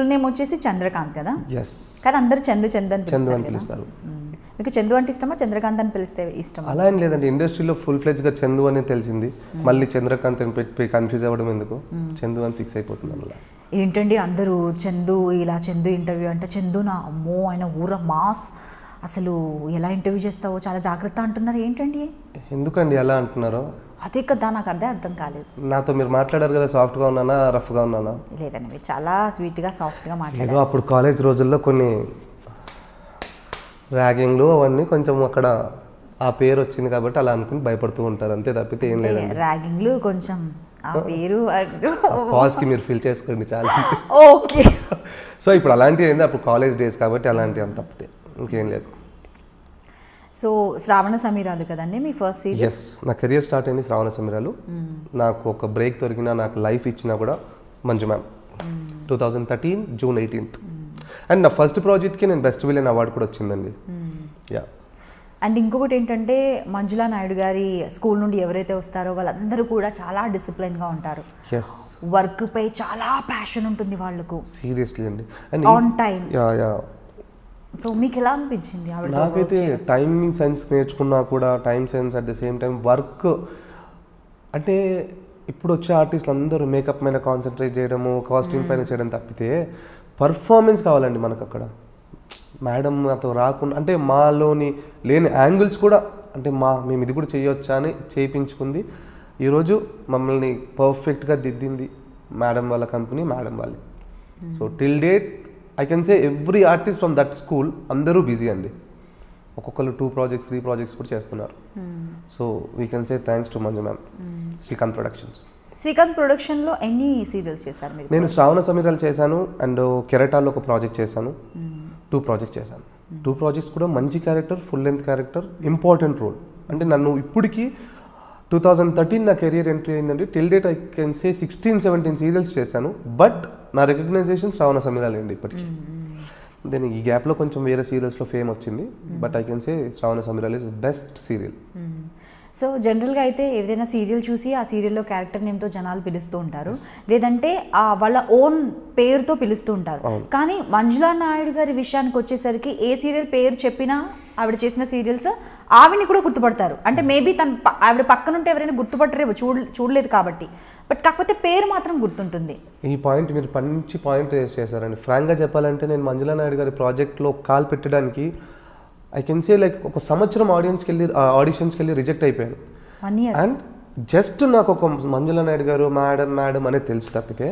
Full name వచ్చేసి చంద్రకాంత్ కదా yes కానీ అందరూ చందు చందు అని చందు అని పిలుస్తారు కదా పిలుస్తారు మ్మ్. మీకు చందు అంటే ఇష్టమా చంద్రకాంత్ అని పిలిస్తే ఇష్టమా అలా ఏం లేదండి ఇండస్ట్రీలో ఫుల్ ఫ్లెజ్గా చందు అని తెలిసింది మళ్ళీ చంద్రకాంత్ అని పెట్టి కన్ఫ్యూజ్ అవ్వడం ఎందుకు చందు అని ఫిక్స్ అయిపోతున్నాను అలా ఏంటండి అందరూ చందు ఇలా చందు ఇంటర్వ్యూ అంటే చందు నా అమ్మో ఆయన ఊర మాస్ అసలు ఎలా ఇంటర్వ్యూ చేస్తావో చాలా జాగ్రత్త అంటున్నారు ఏంటండి ఎందుకండి అలా అంటున్నారో అదే కదా నాకు అర్థం అర్థం కాలేదు నాతో మీరు మాట్లాడారు కదా సాఫ్ట్గా ఉన్నానా రఫ్గా ఉన్నానా లేదండి మీరు చాలా స్వీట్గా సాఫ్ట్గా ఏదో మాట్లాడారు అప్పుడు కాలేజ్ రోజుల్లో కొన్ని ర్యాగింగ్లు అవన్నీ కొంచెం అక్కడ ఆ పేరు వచ్చింది కాబట్టి అలా అనుకుని భయపడుతూ ఉంటారు అంతే తప్పితే ఏం లేదండి ర్యాగింగ్లు కొంచెం ఆ పేరు పాజ్కి మీరు ఫిల్ చేసుకోండి చాలా ఓకే సో ఇప్పుడు అలాంటివి ఏంది అప్పుడు కాలేజ్ డేస్ కాబట్టి అలాంటివి అంత తప్పితే ఇంకేం లేదు సో శ్రావణ సమీరాలు కదండి మీ ఫస్ట్ సీరియల్ ఎస్ నా కెరియర్ స్టార్ట్ అయింది శ్రావణ సమీరాలు నాకు ఒక బ్రేక్ దొరికినా నాకు లైఫ్ ఇచ్చినా కూడా Manju ma'am two thousand thirteen June eighteenth and నా ఫస్ట్ ప్రాజెక్ట్కి నేను బెస్ట్ విలన్ అవార్డు కూడా వచ్చిందండి యా అండ్ ఇంకొకటి ఏంటంటే మంజులా నాయుడు గారి స్కూల్ నుండి ఎవరైతే వస్తారో వాళ్ళందరూ కూడా చాలా డిసిప్లిన్గా ఉంటారు ఎస్ వర్క్ పై చాలా ప్యాషన్ ఉంటుంది వాళ్ళకు సీరియస్లీ అండి and on time yeah yeah so మీకు ఎలా అనిపించింది ఆవిడ నాకైతే టైమింగ్ సెన్స్ నేర్చుకున్నా కూడా time sense at the same time work అంటే ఇప్పుడు వచ్చే ఆర్టిస్టులు అందరూ మేకప్ మీద కాన్సన్ట్రేట్ చేయడము కాస్ట్యూమ్ పైన చేయడం తప్పితే పర్ఫార్మెన్స్ కావాలండి మనకు అక్కడ మేడం నాతో రాకుండా అంటే మాలోని లేని యాంగిల్స్ కూడా అంటే మా మేము ఇది కూడా చేయొచ్చా అని చేయించుకుంది ఈరోజు మమ్మల్ని పర్ఫెక్ట్గా దిద్దింది మేడం వాళ్ళ కంపెనీ మేడం వాళ్ళే so till date I can say every artist from that school అందరూ బిజీ అండి ఒక్కొక్కరు టూ ప్రాజెక్ట్స్ త్రీ ప్రాజెక్ట్స్ కూడా చేస్తున్నారు so we can say thanks to Manju ma'am Srikanth productions Srikanth ప్రొడక్షన్లో ఎన్ని సీరియల్స్ చేశారు మీరు నేను శ్రావణ సమీరాలు చేశాను అండ్ కెరటాలో ఒక ప్రాజెక్ట్ చేశాను టూ ప్రాజెక్ట్ చేశాను టూ ప్రాజెక్ట్స్ కూడా మంచి character full length character important role అంటే నన్ను ఇప్పటికీ టూ థౌజండ్ థర్టీన్ నా కెరియర్ ఎంట్రీ అయిందండి till date I can say sixteen seventeen serials చేశాను బట్ నా రికగ్నైజేషన్ శ్రావణ సమీరాలు అండి ఇప్పటికీ దెన్ ఈ గ్యాప్లో కొంచెం వేరే సీరియల్స్లో ఫేమ్ వచ్చింది but I can say Sravana Sameeralu is best serial so జనరల్గా అయితే ఏదైనా సీరియల్ చూసి ఆ సీరియల్లో క్యారెక్టర్ నేమ్తో జనాలు పిలుస్తూ ఉంటారు లేదంటే ఆ వాళ్ళ ఓన్ పేరుతో పిలుస్తూ ఉంటారు కానీ మంజులా నాయుడు గారి విషయానికి వచ్చేసరికి ఏ సీరియల్ పేరు చెప్పినా ఆవిడ చేసిన సీరియల్స్ ఆవిడని కూడా గుర్తుపడతారు అంటే మేబీ తన ప- ఆవిడ పక్కన ఉంటే ఎవరైనా గుర్తుపట్టరేమో చూడ చూడలేదు కాబట్టి బట్ కాకపోతే పేరు మాత్రం గుర్తుంటుంది ఈ పాయింట్ మీరు మంచి పాయింట్ రేస్ చేశారండి ఫ్రాంక్గా చెప్పాలంటే నేను మంజులా నాయుడు గారి ప్రాజెక్ట్లో కాల్ పెట్టడానికి ఐ కెన్ సే లైక్ ఒక సంవత్సరం ఆడియన్స్కి వెళ్ళి ఆడిషన్స్కి వెళ్ళి రిజెక్ట్ అయిపోయాను వన్ ఇయర్ అండ్ జస్ట్ నాకు ఒక మంజులా నాయుడు గారు మేడం మేడం అనేది తెలుసు తప్పితే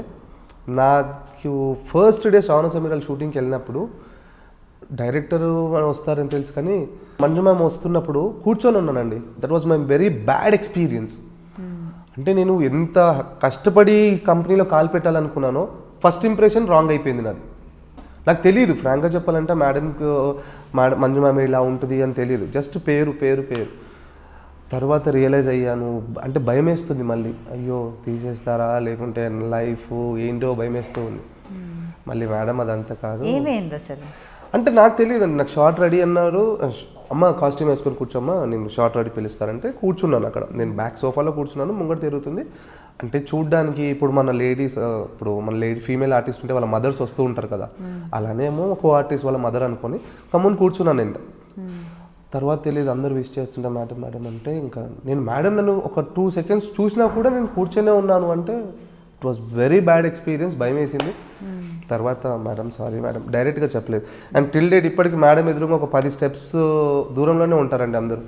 నాకు ఫస్ట్ డే శ్రావణ సమీరాలు షూటింగ్కి వెళ్ళినప్పుడు డైరెక్టర్ వస్తారని తెలుసు కానీ మంజు మ్యామ్ వస్తున్నప్పుడు కూర్చొని ఉన్నానండి that was my very bad experience అంటే నేను ఎంత కష్టపడి కంపెనీలో కాల్ పెట్టాలనుకున్నానో ఫస్ట్ ఇంప్రెషన్ రాంగ్ అయిపోయింది నాది నాకు తెలియదు ఫ్రాంక్గా చెప్పాలంటే మేడంకి మేడం మంజు మ్యామ్ ఇలా ఉంటుంది అని తెలియదు జస్ట్ పేరు పేరు పేరు తర్వాత రియలైజ్ అయ్యాను అంటే భయం వేస్తుంది మళ్ళీ అయ్యో తీసేస్తారా లేకుంటే లైఫ్ ఏంటో భయం వేస్తూ ఉంది మళ్ళీ మేడం అదంతా కాదు ఏమైంది అసలు అంటే నాకు తెలియదు అండి నాకు షార్ట్ రెడీ అన్నారు అమ్మ కాస్ట్యూమ్ వేసుకొని కూర్చోమ్మా నేను షార్ట్ రెడీ పిలుస్తారంటే కూర్చున్నాను అక్కడ నేను బ్యాక్ సోఫాలో కూర్చున్నాను ముంగట తిరుగుతుంది అంటే చూడ్డానికి ఇప్పుడు మన లేడీస్ ఇప్పుడు మన లేడీ ఫీమేల్ ఆర్టిస్ట్ ఉంటే వాళ్ళ మదర్స్ వస్తూ ఉంటారు కదా అలానేమో ఒక ఆర్టిస్ట్ వాళ్ళ మదర్ అనుకొని కమ్ముని కూర్చున్నాను నేను తర్వాత తెలియదు అందరూ విష్ చేస్తుంటే మేడం మేడం అంటే ఇంకా నేను మేడం నన్ను ఒక టూ సెకండ్స్ చూసినా కూడా నేను కూర్చొనే ఉన్నాను అంటే it was very bad experience భయం వేసింది తర్వాత మేడం సారీ మేడం డైరెక్ట్గా చెప్పలేదు అండ్ టిల్ డేట్ ఇప్పటికి మేడం ఎదురుగా ఒక పది స్టెప్స్ దూరంలోనే ఉంటారండి అందరూ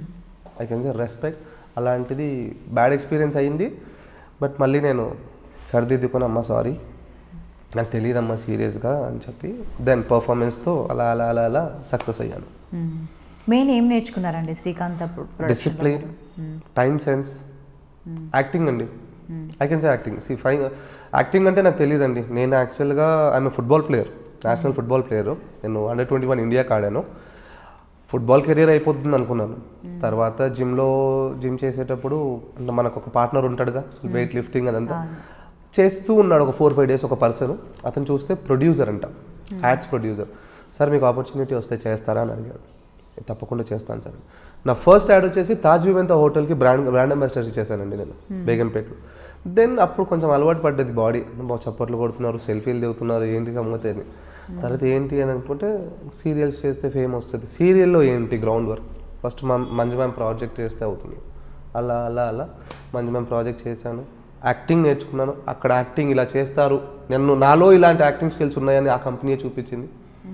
ఐ కెన్ సే రెస్పెక్ట్ అలాంటిది బ్యాడ్ ఎక్స్పీరియన్స్ అయింది బట్ మళ్ళీ నేను సరిదిద్దుకొని అమ్మ సారీ నాకు తెలియదమ్మా సీరియస్గా అని చెప్పి దెన్ పర్ఫార్మెన్స్తో అలా అలా అలా అలా సక్సెస్ అయ్యాను మెయిన్ ఏం నేర్చుకున్నారండి Srikanth production discipline time sense acting అండి I can say acting sci fi acting అంటే నాకు తెలియదండి నేను యాక్చువల్గా I'm football player national football player నేను అండర్ ట్వంటీ వన్ ఇండియాకి ఆడాను ఫుట్బాల్ కెరీర్ అయిపోతుంది అనుకున్నాను తర్వాత జిమ్లో జిమ్ చేసేటప్పుడు అంటే మనకు ఒక పార్ట్నర్ ఉంటాడుగా వెయిట్ లిఫ్టింగ్ అదంతా చేస్తూ ఉన్నాడు ఒక ఫోర్ ఫైవ్ డేస్ ఒక పర్సన్ అతను చూస్తే ప్రొడ్యూసర్ అంట యాడ్స్ ప్రొడ్యూసర్ సార్ మీకు ఆపర్చునిటీ వస్తే చేస్తారా అని అడిగాడు తప్పకుండా చేస్తాను సార్ నా ఫస్ట్ యాడ్ వచ్చేసి తాజ్ వివెంత హోటల్కి బ్రాండ్ బ్రాండ్ అంబాసిడర్ చేశానండి నేను బేగంపేటలో దెన్ అప్పుడు కొంచెం అలవాటు పడ్డది బాడీ చప్పట్లు కొడుతున్నారు సెల్ఫీలు దిగుతున్నారు ఏంటి గమ్మతే అని తర్వాత ఏంటి అని అనుకుంటే సీరియల్స్ చేస్తే ఫేమ్ వస్తుంది సీరియల్లో ఏంటి ground work first Manju ma'am project చేస్తే అవుతుంది అలా అలా అలా మంజు మ్యామ్ ప్రాజెక్ట్ చేశాను యాక్టింగ్ నేర్చుకున్నాను అక్కడ యాక్టింగ్ ఇలా చేస్తారు నన్ను నాలో ఇలాంటి యాక్టింగ్ స్కిల్స్ ఉన్నాయని ఆ కంపెనీ చూపించింది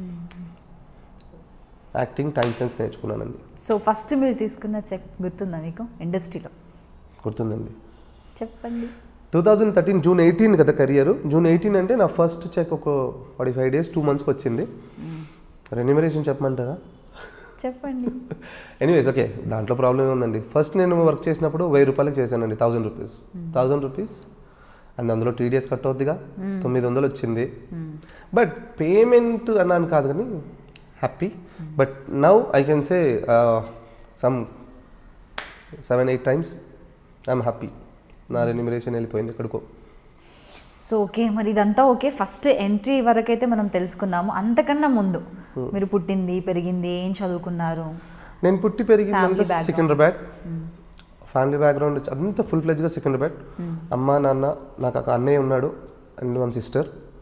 యాక్టింగ్ టైం సెన్స్ నేర్చుకున్నానండి సో ఫస్ట్ మీరు తీసుకున్న చెక్ గుర్తుందా మీకు ఇండస్ట్రీలో గుర్తుందండి చెప్పండి two thousand thirteen June eighteen కదా కెరియర్ జూన్ ఎయిటీన్ అంటే నా ఫస్ట్ చెక్ ఒక ఫార్టీ ఫైవ్ డేస్ టూ మంత్స్కి వచ్చింది రెన్యూమరేషన్ చెప్పమంటారా చెప్పండి ఎనీవేస్ ఓకే దాంట్లో ప్రాబ్లం ఏముందండి ఫస్ట్ నేను వర్క్ చేసినప్పుడు వెయ్యి రూపాయలకి చేశానండి thousand rupees thousand rupees and అందులో టీడీఎస్ కట్ అవుద్దిగా తొమ్మిది వందలు వచ్చింది బట్ పేమెంట్ అన్నాను కాదు కానీ happy but now I can say some seven eight times I'm happy నా రెన్యూమరేషన్ వెళ్ళిపోయింది ఎక్కడికో సో ఓకే మరి ఇదంతా ఓకే ఫస్ట్ ఎంట్రీ వరకు అయితే మనం తెలుసుకున్నాము అంతకన్నా ముందు మీరు పుట్టింది పెరిగింది ఏం చదువుకున్నారు నేను పుట్టి పెరిగిందంతా Family background. Secunderabad family background వచ్చి అంతా ఫుల్ ఫ్లెజ్గా సికింద్రాబాద్ అమ్మ నాన్న నాకు ఒక అన్నయ్య ఉన్నాడు అండ్ వన్ సిస్టర్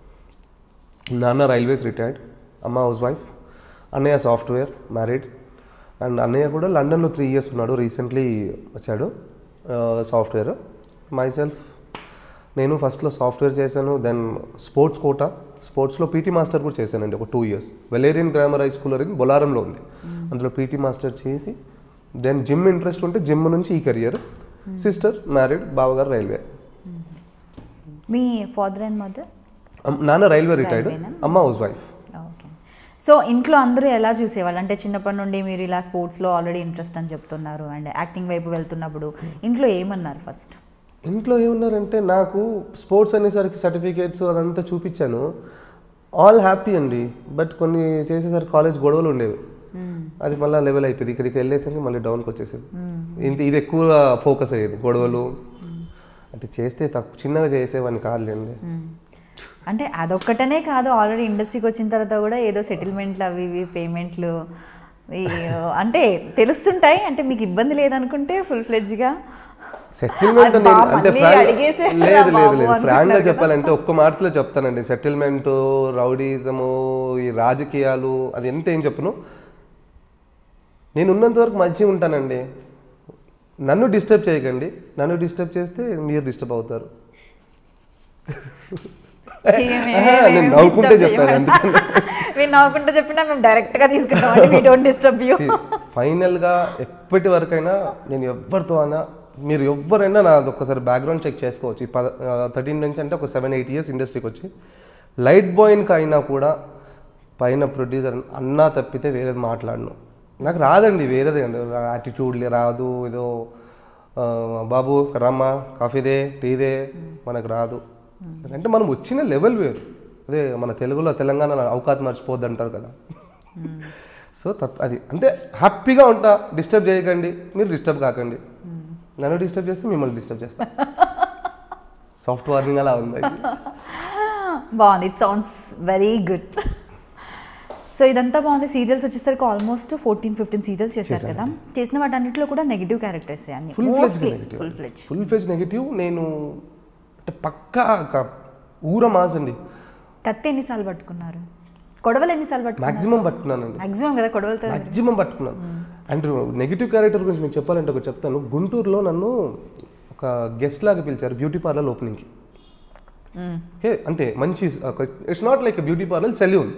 నాన్న రైల్వేస్ రిటైర్డ్ అమ్మ హౌస్ వైఫ్ అన్నయ్య సాఫ్ట్వేర్ మ్యారీడ్ అండ్ అన్నయ్య కూడా లండన్లో త్రీ ఇయర్స్ ఉన్నాడు రీసెంట్లీ వచ్చాడు సాఫ్ట్వేర్ మై సెల్ఫ్ నేను ఫస్ట్లో సాఫ్ట్వేర్ చేశాను దెన్ స్పోర్ట్స్ కోటా స్పోర్ట్స్లో పీటీ మాస్టర్ కూడా చేశానండి ఒక two years Valerian grammar high school అని బొలారంలో ఉంది అందులో పీటీ మాస్టర్ చేసి దెన్ జిమ్ ఇంట్రెస్ట్ ఉంటే జిమ్ నుంచి ఈ కెరియర్ సిస్టర్ మ్యారీడ్ బావగారు రైల్వే మీ ఫాదర్ అండ్ మదర్ అమ్- నాన్న రైల్వే రిటైర్డ్ రైల్వేనా? అమ్మ హౌస్ వైఫ్ ఓకే సో ఇంట్లో అందరూ ఎలా చూసేవాళ్ళు అంటే చిన్నప్పటి నుండి మీరు ఇలా స్పోర్ట్స్లో ఆల్రెడీ ఇంట్రెస్ట్ అని చెప్తున్నారు అండ్ యాక్టింగ్ వైపు వెళ్తున్నప్పుడు ఇంట్లో ఏమన్నారు ఫస్ట్ ఇంట్లో ఏమన్నారంటే నాకు స్పోర్ట్స్ అనేసరికి సర్టిఫికేట్స్ అదంతా చూపించాను ఆల్ హ్యాపీ అండి బట్ కొన్ని చేసేసరికి కాలేజ్ గొడవలు ఉండేవి అది మళ్ళీ లెవెల్ అయిపోయింది ఇక్కడికి వెళ్ళేసరికి మళ్ళీ డౌన్కి వచ్చేసేది ఇంత ఇది ఎక్కువ ఫోకస్ అయ్యేది గొడవలు అంటే చేస్తే తక్కువ చిన్నగా చేసేవాడిని కాదులేండి అంటే అదొక్కటనే కాదు ఆల్రెడీ ఇండస్ట్రీకి వచ్చిన తర్వాత కూడా ఏదో సెటిల్మెంట్లు అవి ఇవి పేమెంట్లు ఈ, అంటే తెలుస్తుంటాయి అంటే మీకు ఇబ్బంది లేదనుకుంటే ఫుల్ ఫ్లెడ్జ్గా సెటిల్మెంట్ అబ్బా, నేను అంటే మళ్ళీ frank- అడిగేసారా లేదు లేదు బాబు లేదు అనుకుంటున్నారు ఫ్రాంక్ గా కదా. చెప్పాలంటే ఒక్క మాటలో చెప్తానండి సెటిల్మెంట్ రౌడీజము ఈ రాజకీయాలు అది ఎంత ఏం చెప్పను నేను ఉన్నంత వరకు మంచిగా ఉంటానండి నన్ను డిస్టర్బ్ చేయకండి నన్ను డిస్టర్బ్ చేస్తే మీరు డిస్టర్బ్ అవుతారు ఏమే, ఆహా, నేను ఏం నవ్వుకుంటే disturb చెప్పాను చేయమన్నా? మీరు నవ్వుకుంటే చెప్పినా మేము డైరెక్ట్ గా తీసుకుంటాం వీ డోంట్ డిస్టర్బ్ యూ ఫైనల్గా ఎప్పటి వరకైనా నేను ఎవరితో అయినా మీరు ఎవరైనా నాది ఒక్కసారి బ్యాక్గ్రౌండ్ చెక్ చేసుకోవచ్చు ఈ పద థర్టీన్ నుంచి అంటే ఒక సెవెన్ ఎయిట్ ఇయర్స్ ఇండస్ట్రీకి వచ్చి లైట్ బాయ్కి అయినా కూడా పైన ప్రొడ్యూసర్ అన్నా తప్పితే వేరేది మాట్లాడను నాకు రాదండి వేరేది అండి యాటిట్యూడ్ రాదు ఏదో ఆ, బాబు రమ్మా కాఫీదే టీదే మనకు రాదు అంటే మనం వచ్చిన లెవెల్ వేరు అదే మన తెలుగులో తెలంగాణ అవకాశం మర్చిపోద్ది అంటారు కదా సో తప్ప అది అంటే హ్యాపీగా ఉంటా డిస్టర్బ్ చేయకండి మీరు డిస్టర్బ్ కాకండి నన్ను డిస్టర్బ్ చేస్తే మిమ్మల్ని డిస్టర్బ్ చేస్తా సాఫ్ట్ వార్నింగ్ అలా ఉంది అది. బాగుంది it sounds very good so ఇదంతా బాగుంది సీరియల్స్ వచ్చేసరికి ఆల్మోస్ట్ ఫోర్టీన్ ఫిఫ్టీన్ సీరియల్స్ చేశారు కదా చేసిన వాటన్నిటిలో కూడా నెగిటివ్ క్యారెక్టర్స్ అన్ని full fledge mostly negative full fledge full fledge negative నేను అంటే పక్కా ఒక ఊర మాస్ అండి కత్తి ఎన్నిసార్లు పట్టుకున్నారు గొడవలు ఎన్నిసార్లు పట్టుకున్నారు మాక్సిమం పట్టుకున్నానండి మాక్సిమం కదా గొడవలతో మాక్సిమం పట్టుకున్నాను అండ్ నెగిటివ్ క్యారెక్టర్ గురించి మీకు చెప్పాలంటే ఒకటి చెప్తాను గుంటూరులో నన్ను ఒక గెస్ట్ లాగా పిలిచారు బ్యూటీ పార్లర్ ఓపెనింగ్కి ఓకే అంటే మంచి it's not like beauty parlour salon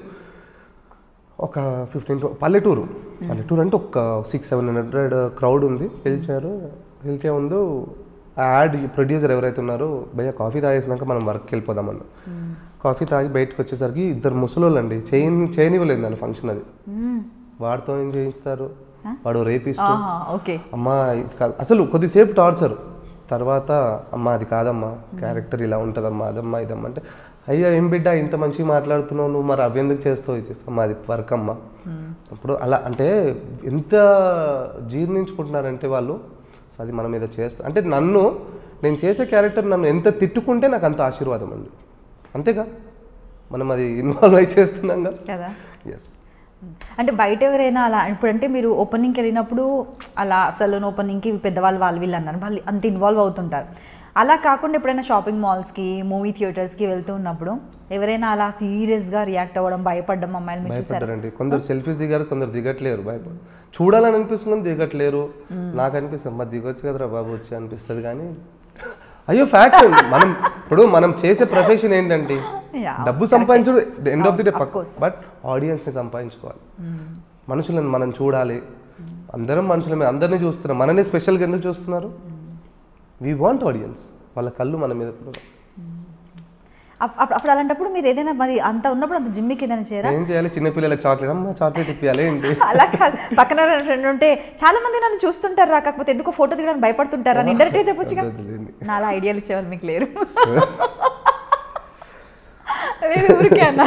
ఒక ఫిఫ్టీన్ పల్లెటూరు పల్లెటూరు అంటే ఒక సిక్స్ సెవెన్ హండ్రెడ్ క్రౌడ్ ఉంది పిలిచారు పిలిచే ముందు ఆ యాడ్ ప్రొడ్యూసర్ ఎవరైతే ఉన్నారో భయ్య కాఫీ తాగేసినాక మనం వర్క్కి వెళ్ళిపోదామన్న కాఫీ తాగి బయటకు వచ్చేసరికి ఇద్దరు ముసలోళ్ళు అండి చేయని చేయనివ్వలేదు దాని ఫంక్షన్ అది వాడితో ఏం చేయిస్తారు వాడు రేపిస్తూ ఓకే అమ్మా ఇది కాదు అసలు కొద్దిసేపు టార్చర్ తర్వాత అమ్మా అది కాదమ్మా క్యారెక్టర్ ఇలా ఉంటుందమ్మా అదమ్మా ఇదమ్మా అంటే అయ్యా ఏం బిడ్డ ఇంత మంచిగా మాట్లాడుతున్నావు నువ్వు మరి అవి ఎందుకు చేస్తావు ఇది చేస్తావు అమ్మా అది వర్క్ అమ్మా అప్పుడు అలా అంటే ఎంత జీర్ణించుకుంటున్నారంటే వాళ్ళు సో అది మనం ఏదో చేస్తాం అంటే నన్ను నేను చేసే క్యారెక్టర్ నన్ను ఎంత తిట్టుకుంటే నాకు అంత ఆశీర్వాదం అండి అంతేగా మనం అది ఇన్వాల్వ్ అయి చేస్తున్నాంగా కదా ఎస్ అంటే బయట ఎవరైనా అలా ఇప్పుడంటే మీరు ఓపెనింగ్కి వెళ్ళినప్పుడు అలా సలూన్ ఓపెనింగ్కి పెద్దవాళ్ళు వాళ్ళు వీళ్ళు అన్నారు వాళ్ళు అంత ఇన్వాల్వ్ అవుతుంటారు అలా కాకుండా ఎప్పుడైనా షాపింగ్ మాల్స్కి మూవీ థియేటర్స్కి వెళ్తూ ఉన్నప్పుడు ఎవరైనా అలా సీరియస్గా రియాక్ట్ అవ్వడం భయపడడం అమ్మాయిలు మీరు చూసారు భయపడ్డారండి కొందరు సెల్ఫీస్ దిగారు కొందరు దిగట్లేరు భయపడ చూడాలని అనిపిస్తుంది కానీ దిగట్లేరు నాకు అనిపిస్తుంది మరి దిగొచ్చు కదరా బాబు వచ్చి అనిపిస్తుంది కానీ అయ్యో ఫ్యాక్ట్ మనం ఇప్పుడు మనం చేసే ప్రొఫెషన్ ఏంటంటే Yeah, డబ్బు సంపాదించడం end of the day of పక్క course. బట్ ఆడియన్స్ని సంపాదించుకోవాలి మనుషులను మనం చూడాలి అందరం మనుషులమే అందరినీ చూస్తున్నాం మననే స్పెషల్గా ఎందుకు చూస్తున్నారు వీ వాంట్ ఆడియన్స్ వాళ్ళ కళ్ళు మన మీద కూడా. అప్- అప్- అప్పుడు అలాంటప్పుడు మీరు ఏదైనా మరి అంత ఉన్నప్పుడు అంత జిమ్మికి ఏదైనా చేయరా ఏం చేయాలి చిన్నపిల్లలకి చాక్లెట్ అమ్మ చాక్లెట్ ఇప్పియాలి ఏంటి అలా కాదు పక్కన ఫ్రెండ్ ఉంటే చాలా మంది నన్ను చూస్తుంటారు రా కాకపోతే ఎందుకో ఫోటో దిగడానికి భయపడుతుంటారా అని ఇండైరెక్ట్గా చెప్పొచ్చుగా వద్దులేండి. నా అలా ఐడియాలు ఇచ్చేవాళ్ళు మీకు లేరు లేదు ఊరికే అన్న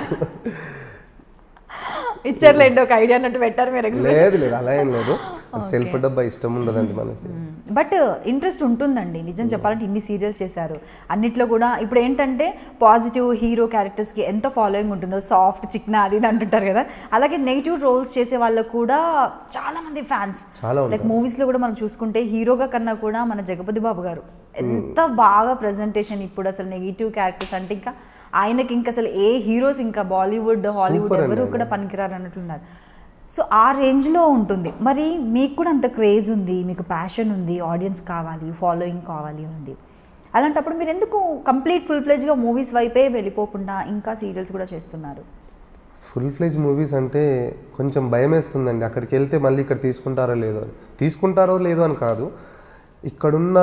ఇచ్చారులేండి ఒక ఐడియా అన్నట్టు పెట్టారు మీరు ఎక్స్ప్రెషన్ లేదు లేదు అలా ఏం లేదు సెల్ఫ్ డబ్బా ఇష్టం ఉండదండి మనకి బట్ ఇంట్రెస్ట్ ఉంటుందండి నిజం చెప్పాలంటే ఇన్ని సీరియల్స్ చేశారు అన్నిట్లో కూడా ఇప్పుడు ఏంటంటే పాజిటివ్ హీరో క్యారెక్టర్స్కి ఎంత ఫాలోయింగ్ ఉంటుందో సాఫ్ట్ చిక్న అది ఇది అంటుంటారు కదా అలాగే నెగిటివ్ రోల్స్ చేసే వాళ్ళకు కూడా చాలా మంది ఫ్యాన్స్ చాలా ఉంటారు. లైక్ మూవీస్లో కూడా మనం చూసుకుంటే హీరోగా కన్నా కూడా మన జగపతి బాబు గారు ఎంత బాగా ప్రజెంటేషన్ ఇప్పుడు అసలు నెగిటివ్ క్యారెక్టర్స్ అంటే ఇంకా ఆయనకి ఇంకా అసలు ఏ హీరోస్ ఇంకా బాలీవుడ్ హాలీవుడ్ Super ఎవరు అండి కూడా పనికిరారు అన్నట్లున్నారు సో ఆ రేంజ్లో ఉంటుంది మరి మీకు కూడా అంత క్రేజ్ ఉంది మీకు ప్యాషన్ ఉంది ఆడియన్స్ కావాలి ఫాలోయింగ్ కావాలి ఉంది అలాంటప్పుడు మీరు ఎందుకు కంప్లీట్ ఫుల్ ఫ్లెజ్గా మూవీస్ వైపే వెళ్ళిపోకుండా ఇంకా సీరియల్స్ కూడా చేస్తున్నారు ఫుల్ ఫ్లెజ్ మూవీస్ అంటే కొంచెం భయం వేస్తుందండి అక్కడికి వెళ్తే మళ్ళీ ఇక్కడ తీసుకుంటారో లేదో అని తీసుకుంటారో లేదో అని కాదు ఇక్కడున్న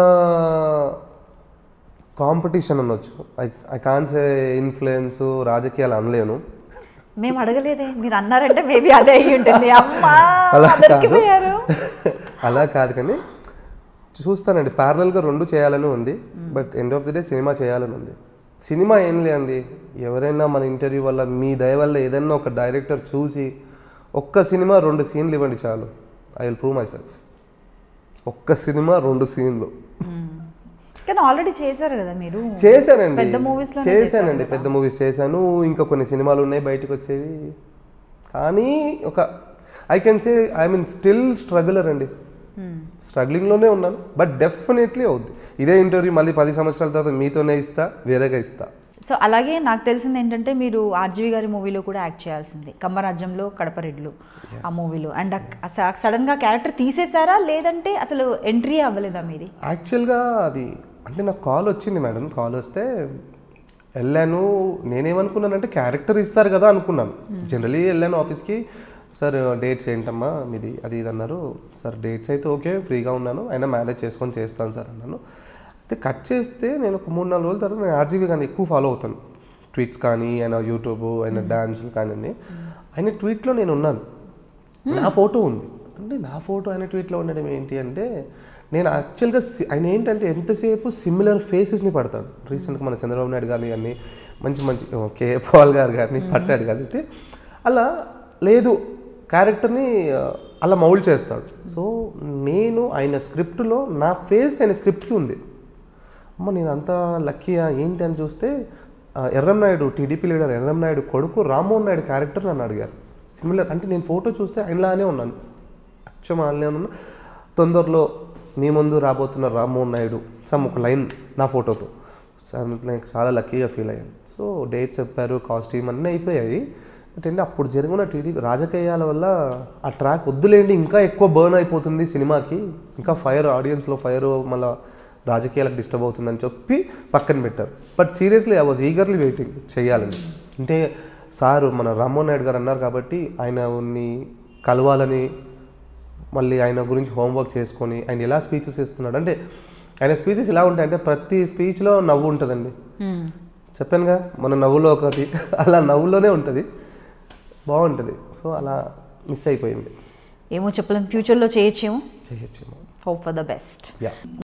కాంపిటీషన్ అనొచ్చు ఐ ఐ కాన్సే ఇన్ఫ్లుయెన్స్ రాజకీయాలు అనలేను మేము అడగలేదే మీరు అన్నారంటే మేబీ అదే అయ్యి ఉంటుంది అమ్మా అలా కాదు దొరికిపోయారు అలా కాదు కానీ చూస్తానండి ప్యారలల్గా రెండు చేయాలని ఉంది but end of the day cinema చేయాలని ఉంది సినిమా ఏం లేదండి ఎవరైనా మన ఇంటర్వ్యూ వల్ల మీ దయ వల్ల ఏదైనా ఒక డైరెక్టర్ చూసి ఒక్క సినిమా రెండు సీన్లు ఇవ్వండి చాలు I will prove myself ఒక్క సినిమా రెండు సీన్లు కానీ ఆల్రెడీ చేశారు కదా మీరు చేశానండి పెద్ద movies లోనే చేశానండి పెద్ద మూవీస్ చేశాను ఇంకా కొన్ని సినిమాలు ఉన్నాయి బయటకు వచ్చేవి కానీ ఒక I can say I mean still struggler అండి స్ట్రగ్లింగ్లోనే ఉన్నాను బట్ డెఫినెట్లీ అవుద్ది ఇదే ఇంటర్వ్యూ మళ్ళీ పది సంవత్సరాల తర్వాత మీతోనే ఇస్తా వేరేగా ఇస్తా సో అలాగే నాకు తెలిసింది ఏంటంటే మీరు ఆర్జీవి గారి మూవీలో కూడా యాక్ట్ చేయాల్సింది కమ్మరాజ్యంలో కడపరెడ్లు ఆ మూవీలో అండ్ సడన్గా క్యారెక్టర్ తీసేశారా లేదంటే అసలు ఎంట్రీ అవ్వలేదా మీది యాక్చువల్గా అది అంటే నాకు కాల్ వచ్చింది మేడం కాల్ వస్తే వెళ్ళాను నేనేమనుకున్నానంటే క్యారెక్టర్ ఇస్తారు కదా అనుకున్నాను జనరలీ వెళ్ళాను ఆఫీస్కి సార్ డేట్స్ ఏంటమ్మా మీది అది ఇది అన్నారు సార్ డేట్స్ అయితే ఓకే ఫ్రీగా ఉన్నాను అయినా మేనేజ్ చేసుకొని చేస్తాను సార్ అన్నాను అయితే కట్ చేస్తే నేను ఒక మూడు నాలుగు రోజుల తర్వాత నేను ఆర్జీబీ కానీ ఎక్కువ ఫాలో అవుతాను ట్వీట్స్ కానీ ఆయన యూట్యూబ్ ఆయన డాన్సులు కానీ ఆయన ట్వీట్లో నేను ఉన్నాను నా ఫోటో ఉంది అంటే నా ఫోటో ఆయన ట్వీట్లో ఉండడం ఏంటి అంటే నేను యాక్చువల్గా సి- ఆయన ఏంటంటే ఎంతసేపు సిమిలర్ ఫేసెస్ని పడతాడు రీసెంట్గా మన చంద్రబాబు నాయుడు గారిని కానీ మంచి మంచి కే పాల్ గారు గారిని పట్టాడు కాబట్టి అలా లేదు క్యారెక్టర్ని ఆ, అలా మౌల్డ్ చేస్తాడు సో నేను ఆయన స్క్రిప్ట్లో నా ఫేస్ ఆయన స్క్రిప్ట్కి ఉంది అమ్మ నేను అంత లక్కీయా ఏంటి అని చూస్తే ఆ, ఎర్రం నాయుడు టీడీపీ లీడర్ ఎర్రం నాయుడు కొడుకు రామ్మోహన్ నాయుడు క్యారెక్టర్ నన్ను అడిగారు సిమిలర్ అంటే నేను ఫోటో చూస్తే ఆయనలానే ఉన్నాను అచ్చం అలానే ఉన్నాను తొందరలో మీ ముందు రాబోతున్న రామ్మోహన్ నాయుడు సమ్ ఒక లైన్ నా ఫోటోతో సో నాకు చాలా లక్కీగా ఫీల్ అయ్యాను సో డేట్ చెప్పారు కాస్ట్యూమ్ అన్నీ అయిపోయాయి బట్ ఏంటి అప్పుడు జరిగిన టీడీపీ రాజకీయాల వల్ల ఆ ట్రాక్ వద్దులేండి ఇంకా ఎక్కువ బర్న్ అయిపోతుంది సినిమాకి ఇంకా ఫైర్ ఆడియన్స్లో ఫైర్ మళ్ళీ రాజకీయాలకు డిస్టర్బ్ అవుతుందని చెప్పి పక్కన పెట్టారు but seriously I was eagerly waiting చేయాలని అంటే సార్ మన రామ్మోహన్ నాయుడు గారు అన్నారు కాబట్టి ఆయనని కలవాలని మళ్ళీ ఆయన గురించి హోంవర్క్ చేసుకొని ఆయన ఎలా స్పీచెస్ ఇస్తున్నాడు అంటే ఆయన స్పీచెస్ ఎలా ఉంటాయంటే ప్రతి స్పీచ్లో నవ్వు ఉంటుందండి చెప్పానుగా మన నవ్వులో ఒకటి అలా నవ్వులోనే ఉంటుంది బాగుంటుంది సో అలా మిస్ అయిపోయింది ఏమో చెప్పలేం ఫ్యూచర్లో చేయొచ్చేమో చేయొచ్చేమో hope for the best yeah